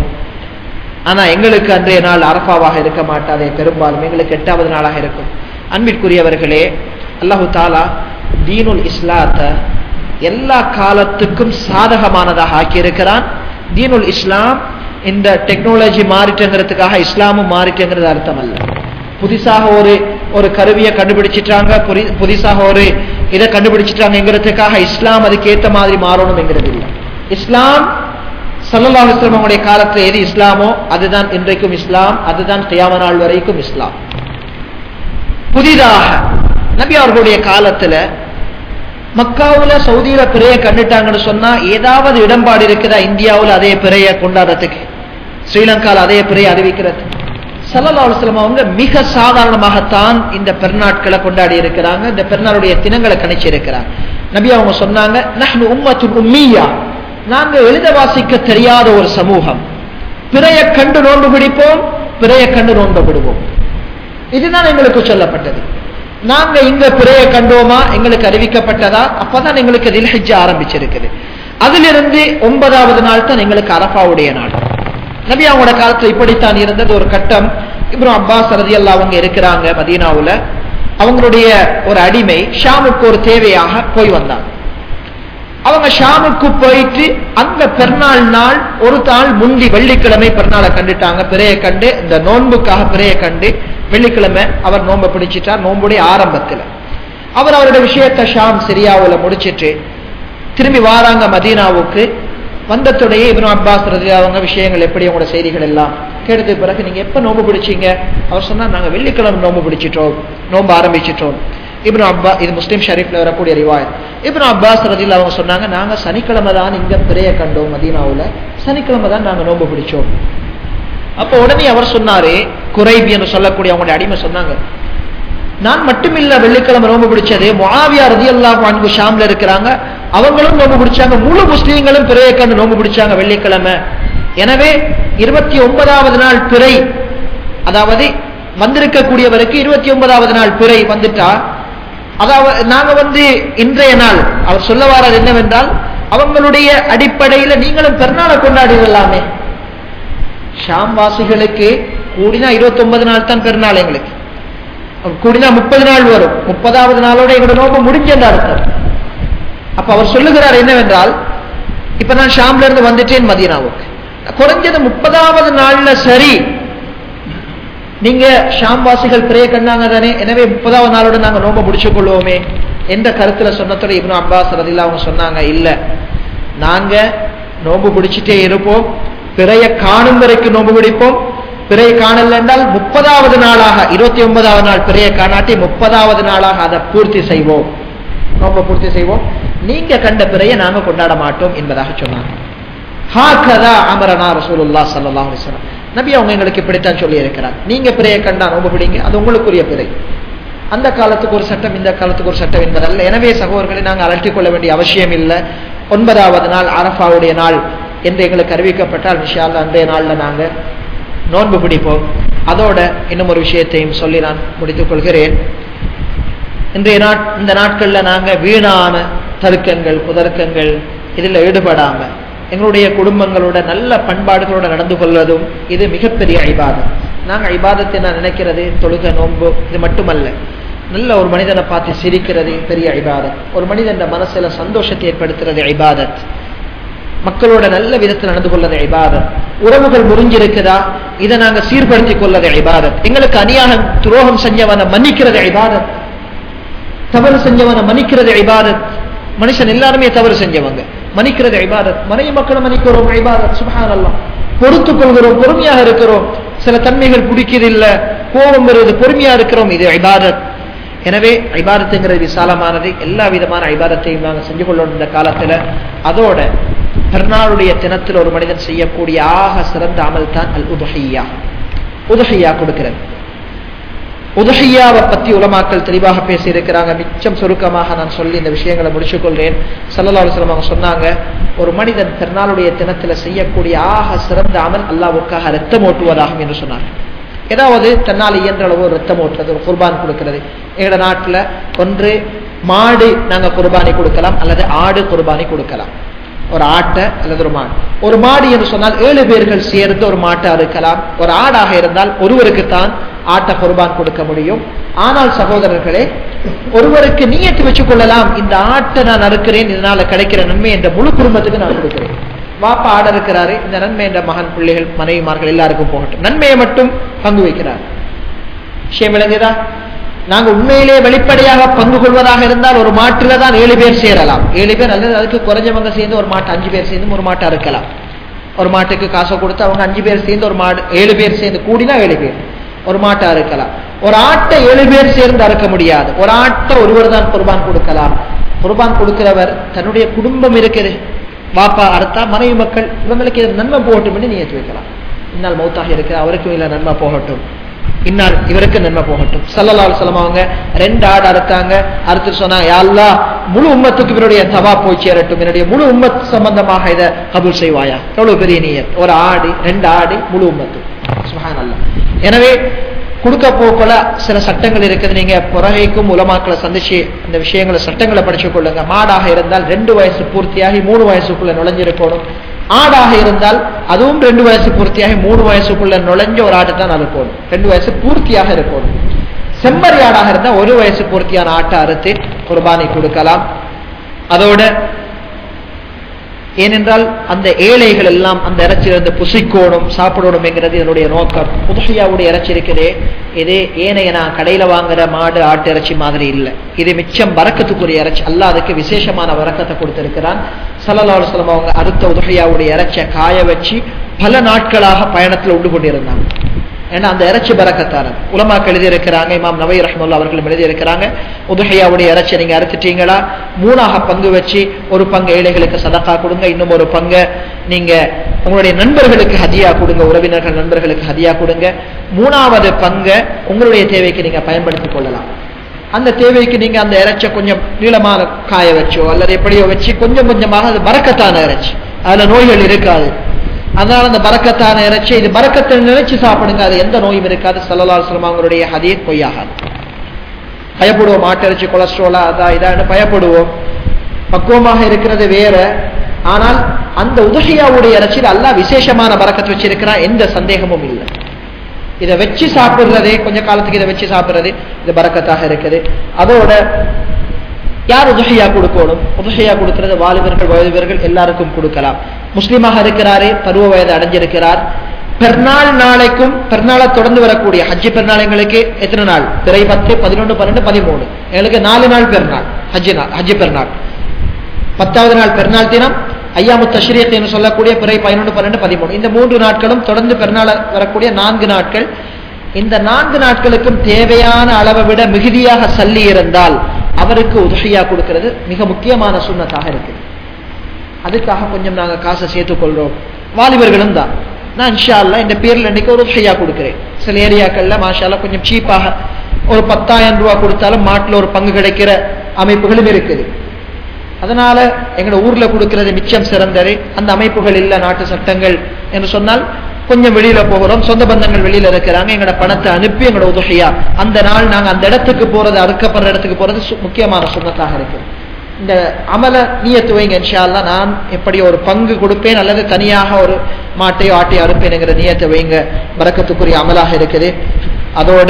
ஆனா எங்களுக்கு அன்றைய நாள் அரஃபாவாக இருக்க மாட்டாதே பெரும்பாலும் எங்களுக்கு எட்டாவது நாளாக இருக்கும் அன்பிற்குரியவர்களே அல்லாஹு தாலா தீனுல் இஸ்லாத்தை எல்லா காலத்துக்கும் சாதகமானதாக ஆக்கியிருக்கிறான் தீனுல் இஸ்லாம் இந்த டெக்னாலஜி மாறிட்டுங்கிறதுக்காக இஸ்லாமும் மாறிட்டுங்கிறது அர்த்தம் அல்ல புதுசாக ஒரு ஒரு கருவியை கண்டுபிடிச்சிட்டாங்க புதுசாக ஒரு இதை கண்டுபிடிச்சிட்டாங்கிறதுக்காக இஸ்லாம் அதுக்கு ஏத்த மாதிரி மாறணும்ங்கிறது இல்லை இஸ்லாம் சல்லா இஸ்லாமுடைய காலத்துல எது இஸ்லாமோ அதுதான் இன்றைக்கும் இஸ்லாம் அதுதான் கியாம நாள் வரைக்கும் இஸ்லாம் புதிதாக நபி அவர்களுடைய காலத்துல மக்காவுல சவுதியில பிறைய கண்டுட்டாங்கன்னு சொன்னா ஏதாவது இடம்பாடு இருக்குதா இந்தியாவுல அதே பிறைய கொண்டாடுறதுக்கு ஸ்ரீலங்கால அதே பிறைய அறிவிக்கிறது சல்லா அலுவலம் அவங்க மிக சாதாரணமாகத்தான் இந்த பெருநாட்களை கொண்டாடி இருக்கிறாங்க இந்த பெருநாளுடைய தினங்களை கணிச்சு இருக்கிறாங்க நபி அவங்க சொன்னாங்க நஹ்னு உம்மத்துன் உம்மியா நாங்க எழுத வாசிக்க தெரியாத ஒரு சமூகம் பிறைய கண்டு நோன்பு பிடிப்போம் பிறைய கண்டு நோன்பு விடுவோம் இதுதான் எங்களுக்கு சொல்லப்பட்டது நாங்க இங்க பிறைய கண்டோமா எங்களுக்கு அறிவிக்கப்பட்டதா அப்பதான் எங்களுக்கு தில்ஹஜ் ஆரம்பிச்சிருக்குது அதிலிருந்து ஒன்பதாவது நாள் தான் எங்களுக்கு அரபாவுடைய நாள் நபி அவங்களோட காலத்துல இப்படித்தான் இருந்தது ஒரு கட்டம் இப்ரும் அப்பாஸ் ரதி அல்லா அவங்க இருக்கிறாங்க மதீனாவுல அவங்களுடைய ஒரு அடிமை ஷாமுக்கு ஒரு தேவையாக போய் வந்தாங்க அவங்க ஷாமுக்கு போயிட்டு அந்த பெருநாள் நாள் ஒரு நாள் முந்தி வெள்ளிக்கிழமை பெருநாளை கண்டுட்டாங்க பிறைய கண்டு இந்த நோன்புக்காக பிறைய கண்டு வெள்ளிக்கிழமை அவர் நோன்பை பிடிச்சிட்டார் நோன்புடைய ஆரம்பத்துல அவர் அவருடைய விஷயத்தை ஷாம் சிரியாவுல முடிச்சிட்டு திரும்பி வாராங்க மதீனாவுக்கு வந்தத்துடைய இவனும் அப்பாஸ் ரதி அவங்க விஷயங்கள் எப்படி உங்களோட செய்திகள் எல்லாம் கேட்டது பிறகு நீங்க எப்ப நோம்பு பிடிச்சீங்க அவர் சொன்னா நாங்க வெள்ளிக்கிழமை நோம்பு பிடிச்சிட்டோம் நோம்பு ஆரம்பிச்சிட்டோம் இப்னு அப்பா இது முஸ்லீம் ஷரீஃப்ல வரக்கூடிய ரிவாயத் இப்னு அப்பாஸ் ரதில் அவங்க சொன்னாங்க நாங்க சனிக்கிழமை தான் இங்க பிறைய கண்டோம் மதீனாவுல சனிக்கிழமை தான் நாங்க நோம்பு பிடிச்சோம் அப்ப உடனே அவர் சொன்னாரு குறைபி என்று சொல்லக்கூடிய அவங்களுடைய அடிமை சொன்னாங்க நான் மட்டுமில்ல வெள்ளிக்கிழமை நோம்பு பிடிச்சது முஆவியா ரதியல்லாஹு அன்ஹு ஷாம்ல இருக்கிறாங்க அவங்களும் நோம்பு பிடிச்சாங்க முழு முஸ்லீம்களும் பிறையை கண்டு நோம்பு பிடிச்சாங்க வெள்ளிக்கிழமை எனவே இருபத்தி ஒன்பதாவது நாள் பிறை அதாவது வந்திருக்கக்கூடியவருக்கு இருபத்தி ஒன்பதாவது நாள் பிறை வந்துட்டா அதாவது நாங்க வந்து இன்றைய நாள் அவர் சொல்ல வர்றது என்னவென்றால் அவங்களுடைய அடிப்படையில நீங்களும் பெருநாளை கொண்டாடிடலாமே ஷாம் வாசிகளுக்கு கூடினா இருபத்தி ஒன்பது நாள் தான் பெருநாள் எங்களுக்கு கூடினா முப்பது நாள் வரும் முப்பதாவது நாளோட எங்களோட நோக்கம் முடிஞ்ச அர்த்தம் அப்ப அவர் சொல்லுகிறார் என்னவென்றால் இப்ப நான் ஷாம்ல இருந்து வந்துட்டேன் மதீனாவுக்கு குறைஞ்சது முப்பதாவது நாள்ல சரி நீங்க ஷாம் வாசிகள் பிறைய கண்ணாங்க தானே எனவே முப்பதாவது நாளோட நாங்க நோம்ப முடிச்சு கொள்வோமே எந்த கருத்துல சொன்னதோட இப்னு அப்பாஸ் ரதில்லா அவங்க சொன்னாங்க இல்ல நாங்க நோம்பு பிடிச்சிட்டே இருப்போம் பிறைய காணும் வரைக்கும் நோம்பு பிடிப்போம் பிறைய காணல என்றால் முப்பதாவது நாளாக இருபத்தி ஒன்பதாவது நாள் பிறைய காணாட்டி முப்பதாவது நாளாக அதை பூர்த்தி செய்வோம் நோம்ப பூர்த்தி செய்வோம் நீங்க கண்ட பிறைய நாங்க கொண்டாட மாட்டோம் என்பதாக சொன்னாங்க ஹாக்கதா அமரனா ரசூலுல்லா ஸல்லல்லாஹு அலைஹி வஸல்லம் நபி அவங்க எங்களுக்கு இப்படித்தான் சொல்லி இருக்கிறார் நீங்க பிறையை கண்டா நோம்பு பிடிங்க அது உங்களுக்குரிய பிறை அந்த காலத்துக்கு ஒரு சட்டம் இந்த காலத்துக்கு ஒரு சட்டம் என்பதல்ல எனவே சகோதரர்களை நாங்கள் அலட்டிக் கொள்ள வேண்டிய அவசியம் இல்லை ஒன்பதாவது நாள் அரஃபாவுடைய நாள் என்று எங்களுக்கு அறிவிக்கப்பட்டால் விஷயம் அன்றைய நாளில் நாங்கள் நோன்பு பிடிப்போம் அதோட இன்னும் ஒரு விஷயத்தையும் சொல்லி நான் முடித்துக் கொள்கிறேன் இன்றைய நாட் இந்த நாட்களில் நாங்கள் வீணான தருக்கங்கள் குதர்க்கங்கள் இதில் ஈடுபடாம எங்களுடைய குடும்பங்களோட நல்ல பண்பாடுகளோட நடந்து கொள்வதும் இது மிகப்பெரிய ஐபாதம் நாங்கள் ஐபாதத்தை நான் நினைக்கிறது தொழுக நோன்பு இது மட்டுமல்ல நல்ல ஒரு மனிதனை பார்த்து சிரிக்கிறது பெரிய ஐபாதத் ஒரு மனிதன் மனசுல சந்தோஷத்தை ஏற்படுத்துறது ஐபாதத் மக்களோட நல்ல விதத்தில் நடந்து கொள்ளது ஐபாதத் உறவுகள் முறிஞ்சிருக்குதா இதை நாங்க சீர்படுத்தி கொள்ளது ஐபாதத் எங்களுக்கு அநியாகம் துரோகம் செஞ்சவனை மன்னிக்கிறது ஐபாதத் தவறு செஞ்சவனை மன்னிக்கிறது ஐபாதத் மனுஷன் எல்லாருமே தவறு செஞ்சவங்க மன்னிக்கிறது ஐபாதத் மனைவி மக்களை மன்னிக்கிறோம் ஐபாதத் சுபஹான் அல்லாஹ் பொறுத்துக் கொள்கிறோம் பொறுமையாக இருக்கிறோம் சில தன்மைகள் பிடிக்கிறதில்ல கோபம் வருது பொறுமையா இருக்கிறோம் இது ஐபாதத் எனவே ஐபாதத்துங்கிறது விசாலமானது எல்லா விதமான ஐபாதத்தையும் நாங்கள் செஞ்சு கொள்ளணும் இந்த காலத்துல அதோட பெருநாளுடைய தினத்தில் ஒரு மனிதன் செய்யக்கூடிய ஆக சிறந்த அமல் தான் அல் உதுஹையா உதுஹையா கொடுக்கிறது உதுஹையாவை பத்தி உலமாக்கள் தெளிவாக பேசியிருக்கிறாங்க மிச்சம் சுருக்கமாக நான் சொல்லி இந்த விஷயங்களை முடிச்சுக் கொள்றேன் சல்லல்லா அலுவலம் அவங்க சொன்னாங்க ஒரு மனிதன் பெருநாளுடைய தினத்துல செய்யக்கூடிய ஆக சிறந்த அமல் அல்லாவுக்காக ரத்தம் ஓட்டுவதாகும் என்று சொன்னார் ஏதாவது தன்னால் இயன்ற அளவு ரத்தம் ஓட்டுறது ஒரு குர்பான் கொடுக்கிறது எங்களோட நாட்டுல ஒன்று மாடு நாங்க குர்பானி கொடுக்கலாம் அல்லது ஆடு குர்பானி கொடுக்கலாம் ஒரு ஆட்டை அல்லது ஒரு மாடு ஒரு மாடு என்று சொன்னால் ஏழு பேர்கள் சேர்ந்து ஒரு மாட்டை அறுக்கலாம் ஒரு ஆடாக இருந்தால் ஒருவருக்குத்தான் ஆட்டை குர்பான் கொடுக்க முடியும் ஆனால் சகோதரர்களே ஒருவருக்கு நீயத்து வச்சுக் கொள்ளலாம் இந்த ஆட்டை நான் அறுக்கிறேன் இதனால கிடைக்கிற நன்மை என்ற முழு குடும்பத்துக்கு நான் கொடுக்கிறேன் வாப்பா ஆட இருக்கிறாரு இந்த நன்மை என்ற மகன் பிள்ளைகள் மனைவிமார்கள் எல்லாருக்கும் போகட்டும் நன்மையை மட்டும் பங்கு வைக்கிறார் விஷயம் விளங்குதா நாங்க உண்மையிலே வெளிப்படையாக பங்கு கொள்வதாக இருந்தால் ஒரு மாட்டுல தான் ஏழு பேர் சேரலாம் ஏழு பேர் அல்லது அதுக்கு குறைஞ்சவங்க சேர்ந்து ஒரு மாட்டு அஞ்சு பேர் சேர்ந்து ஒரு மாட்டை அறுக்கலாம் ஒரு மாட்டுக்கு காசை கொடுத்து அவங்க அஞ்சு பேர் சேர்ந்து ஒரு மாடு ஏழு பேர் சேர்ந்து கூடினா ஏழு பேர் ஒரு மாட்டை அறுக்கலாம் ஒரு ஆட்டை ஏழு பேர் சேர்ந்து அறுக்க முடியாது ஒரு ஆட்டை ஒருவர் தான் குர்பான் கொடுக்கலாம் குர்பான் கொடுக்கிறவர் தன்னுடைய குடும்பம் இருக்குது வாப்பா அறுத்தா மனைவி மக்கள் இவங்களுக்கு இது நன்மை போகட்டும் நீ ஏற்றி வைக்கலாம் இன்னால் மௌத்தாக இருக்கு அவருக்கும் இல்லை நன்மை போகட்டும் இன்னார் இவருக்கு நன்மை போகட்டும் சல்லலால் சொல்லம் அவங்க ரெண்டு ஆடு அறுத்தாங்க அறுத்து சொன்னாங்க யாழ்லா முழு உம்மத்துக்கு இவருடைய தவா போய் சேரட்டும் என்னுடைய முழு உம்மத் சம்பந்தமாக இதை கபூல் செய்வாயா எவ்வளவு பெரிய நீயத் ஒரு ஆடு ரெண்டு ஆடு முழு உம்மத்து சுபஹான் அல்லாஹ் எனவே கொடுக்க போக்கல சில சட்டங்கள் இருக்குது நீங்க புறகைக்கும் உலமாக்களை சந்திச்சு இந்த விஷயங்களை சட்டங்களை படிச்சு கொள்ளுங்க மாடாக இருந்தால் ரெண்டு வயசு பூர்த்தியாகி மூணு வயசுக்குள்ள நுழைஞ்சிருக்கணும் ஆடாக இருந்தால் அதுவும் ரெண்டு வயசு பூர்த்தியாகி மூணு வயசுக்குள்ள நுழைஞ்ச ஒரு ஆடு தான் அறுக்கணும் ரெண்டு வயசு பூர்த்தியாக இருக்கணும் செம்மறி ஆடாக இருந்தா ஒரு வயசு பூர்த்தியான ஆட்டை அறுத்து குர்பானை கொடுக்கலாம் அதோட ஏனென்றால் அந்த ஏழைகள் எல்லாம் அந்த இறைச்சியிலிருந்து புசிக்கோணும் சாப்பிடணும் என்கிறது இதனுடைய நோக்கம் புதுசையாவுடைய இறைச்சி இருக்குதே இது ஏனைய நான் கடையில வாங்குற மாடு ஆட்டு இறைச்சி மாதிரி இல்லை இது மிச்சம் வரக்கத்துக்குரிய இறைச்சி அல்ல அதுக்கு விசேஷமான வரக்கத்தை கொடுத்திருக்கிறான் சல்லல்லாஹு சொல்லம் அவங்க அடுத்த உதுகையாவுடைய இறைச்சை காய வச்சு பல நாட்களாக பயணத்தில் உண்டு கொண்டிருந்தாங்க ஏன்னா அந்த இறைச்சி பறக்கத்தானது உலமாக்கு எழுதியிருக்கிறாங்க இமாம் நவை ரஹ்முல்லா அவர்களும் எழுதியிருக்கிறாங்க உதுகையாவுடைய இறைச்சி நீங்க அறுத்துட்டீங்களா மூணாக பங்கு வச்சு ஒரு பங்கு ஏழைகளுக்கு சதக்கா கொடுங்க இன்னும் ஒரு பங்கு நீங்க உங்களுடைய நண்பர்களுக்கு ஹதியா கொடுங்க உறவினர்கள் நண்பர்களுக்கு ஹதியா கொடுங்க மூணாவது பங்கை உங்களுடைய தேவைக்கு நீங்க பயன்படுத்திக் கொள்ளலாம் அந்த தேவைக்கு நீங்க அந்த இறைச்சை கொஞ்சம் நீளமான காய வச்சோ அல்லது எப்படியோ வச்சு கொஞ்சம் கொஞ்சமாக அது பறக்கத்தான இறைச்சி அதுல நோய்கள் இருக்காது அதனால அந்த பறக்கத்தான இறைச்சி இது பறக்கத்தை நினைச்சு சாப்பிடுங்க அது எந்த நோயும் இருக்காது சல்லலால் அவங்களுடைய ஹதீத் பொய்யாகாது பயப்படுவோம் மாட்டிறைச்சி கொலஸ்ட்ரோலா அதா இதான்னு பயப்படுவோம் பக்குவமாக இருக்கிறது வேற ஆனால் அந்த உதகையாவுடைய இறைச்சியில் அல்லா விசேஷமான பறக்கத்தை வச்சிருக்கிறான் எந்த சந்தேகமும் இல்லை இதை வச்சு சாப்பிடுறதே கொஞ்ச காலத்துக்கு இதை வச்சு சாப்பிடுறது இது பறக்கத்தாக இருக்குது அதோட யார் உதகையா கொடுக்கணும் உதகையா கொடுக்கிறது வாலிபர்கள் வயதுவர்கள் எல்லாருக்கும் கொடுக்கலாம் முஸ்லீமாக இருக்கிறாரே பருவ வயது அடைஞ்சிருக்கிறார் பெருநாள் நாளைக்கும் பெருநாளை தொடர்ந்து வரக்கூடிய ஹஜ்ஜி பெருநாள் எங்களுக்கு எத்தனை நாள் பிறை பத்து பதினொன்று பன்னெண்டு பதிமூணு எங்களுக்கு நாலு நாள் பெருநாள் ஹஜ்ஜி நாள் ஹஜ்ஜி பெருநாள் பத்தாவது நாள் பெருநாள் தினம் ஐயாமு தஷ்ரீத் என்று சொல்லக்கூடிய பிறை பதினொன்று பன்னெண்டு பதிமூணு இந்த மூன்று நாட்களும் தொடர்ந்து பெருநாள் வரக்கூடிய நான்கு நாட்கள் இந்த நான்கு நாட்களுக்கும் தேவையான அளவை விட மிகுதியாக சல்லி இருந்தால் அவருக்கு உதவியா கொடுக்கிறது மிக முக்கியமான சுண்ணத்தாக இருக்கு அதுக்காக கொஞ்சம் நாங்க காசை சேர்த்துக்கொள்றோம் வாலிபர்களும் தான் நான் இன்ஷா அல்லா இந்த பேர்ல இன்னைக்கு ஒரு உதகையா கொடுக்கிறேன் சில ஏரியாக்கள்ல மாஷால்லா கொஞ்சம் சீப்பாக ஒரு பத்தாயிரம் ரூபாய் கொடுத்தாலும் மாட்டுல ஒரு பங்கு கிடைக்கிற அமைப்புகளும் இருக்குது அதனால எங்களோட ஊர்ல கொடுக்கிறது மிச்சம் சிறந்தது அந்த அமைப்புகள் இல்ல நாட்டு சட்டங்கள் என்று சொன்னால் கொஞ்சம் வெளியில போகிறோம் சொந்த பந்தங்கள் வெளியில இருக்கிறாங்க எங்களோட பணத்தை அனுப்பி எங்களோட உதகையா அந்த நாள் நாங்க அந்த இடத்துக்கு போறது அறுக்கப்படுற இடத்துக்கு போறது சு- முக்கியமான சுண்ணத்தாக இருக்கு இந்த அமல நீயத்து வைங்க இன்ஷா அல்லாஹ் நான் எப்படி ஒரு பங்கு கொடுப்பேன் அல்லது தனியாக ஒரு மாட்டையோ ஆட்டையோ அறுப்பேனுங்கிற நீயத்தை வைங்க பறக்கத்துக்குரிய அமலாக இருக்குது அதோட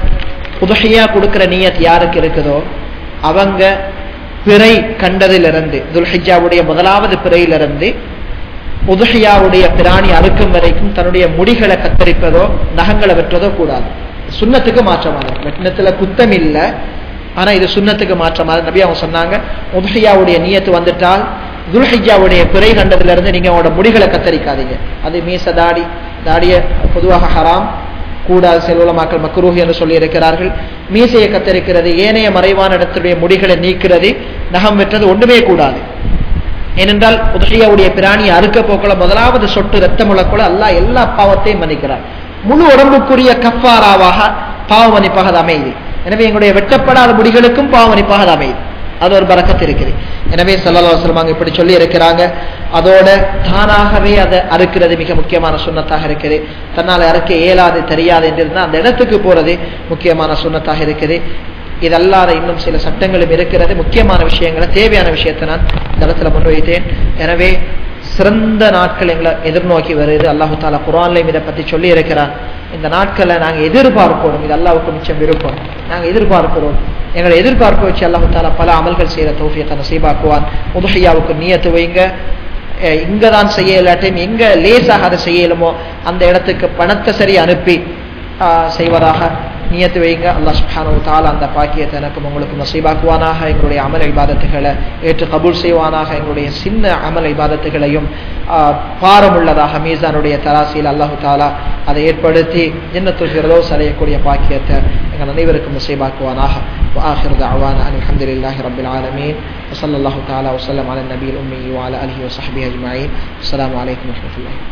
உதகையா கொடுக்கிற நீயத் யாருக்கு இருக்குதோ அவங்க பிறை கண்டதிலிருந்து துல்ஹிஜாவுடைய முதலாவது பிறையிலிருந்து உதுஹியாவுடைய பிராணி அறுக்கும் வரைக்கும் தன்னுடைய முடிகளை கத்தரிப்பதோ நகங்களை வெட்டுறதோ கூடாது சுண்ணத்துக்கு மாற்றமானது வெட்டினத்துல குத்தம் இல்ல ஆனா இது சுண்ணத்துக்கு மாற்றமானது நபி அவங்க சொன்னாங்க உதுஹியாவுடைய நியத்து வந்துட்டால் துல்ஹிஜாவுடைய பிறை கண்டதுல இருந்து நீங்க உங்களோட முடிகளை கத்தரிக்காதீங்க அது மீச தாடி தாடிய பொதுவாக ஹராம் கூடாது செல்வலமாக்கல் மக்ரூஹி என்று சொல்லி இருக்கிறார்கள் மீசையை கத்தரிக்கிறது ஏனைய மறைவான இடத்துடைய முடிகளை நீக்கிறது நகம் வெற்றது ஒன்றுமே கூடாது ஏனென்றால் உதகையாவுடைய பிராணியை அறுக்க போக்கல முதலாவது சொட்டு ரத்தம் முழக்கொள்ள அல்லாஹ் எல்லா பாவத்தையும் மன்னிக்கிறார் முழு உடம்புக்குரிய கஃபாராவாக பாவ மன்னிப்பாக அது அமையுது எனவே எங்களுடைய வெட்டப்படாத முடிகளுக்கும் பாவ மன்னிப்பாக அது அமையுது அது ஒரு பறக்கத்து இருக்குது எனவே சல்லல்லாஹு அலைஹி வஸல்லம் இப்படி சொல்லி இருக்கிறாங்க அதோட தானாகவே அதை அறுக்கிறது மிக முக்கியமான சுண்ணத்தாக இருக்குது தன்னால் அறுக்க இயலாது தெரியாது என்று இருந்தால் அந்த இடத்துக்கு போறது முக்கியமான சுண்ணத்தாக இருக்குது இதல்லாத இன்னும் சில சட்டங்களும் இருக்கிறது முக்கியமான விஷயங்களை தேவையான விஷயத்தை நான் இந்த இடத்துல முன்வைத்தேன் எனவே சிறந்த நாட்கள் எங்களை எதிர்நோக்கி வருது அல்லாஹு தாலா குரான்லையும் இதை பத்தி சொல்லி இருக்கிறான் இந்த நாட்களை நாங்க எதிர்பார்க்கணும் இது அல்லாவுக்கு மிச்சம் விருப்பம் நாங்க எதிர்பார்க்கிறோம் எங்களை எதிர்பார்க்க வச்சு அல்லாஹு தாலா பல அமல்கள் செய்யற தௌஃபியத்தை நசீபாக்குவான் உதுஹையாவுக்கு நியத்து வைங்க அஹ் இங்கதான் செய்ய இல்லாட்டையும் எங்க லேசாக அதை செய்யலுமோ அந்த இடத்துக்கு பணத்தை சரி அனுப்பி ஆஹ் செய்வதாக நியத்து வைங்க அல்லாஹ் சுப்ஹானஹு தஆலா அந்த பாக்கியத்தை எனக்கும் உங்களுக்கு நசீபாக்குவானாக எங்களுடைய அமல் இபாதத்துகளை ஏற்று கபூல் செய்வானாக எங்களுடைய சின்ன அமல் இபாதத்துகளையும் ஆஹ் பாரமுள்ளதாக மீசானுடைய தராசியில் அல்லாஹு தாலா அதை ஏற்படுத்தி ஜன்னத்துல் ஃபிர்தௌஸ் அடையக்கூடிய பாக்கியத்தை எங்கள் அனைவருக்கும் நசீபாக்குவானாக وآخر دعوانا أن الحمد لله رب العالمين وصلى الله تعالى وسلم على النبي الأمي وعلى آله وصحبه أجمعين السلام عليكم ورحمة الله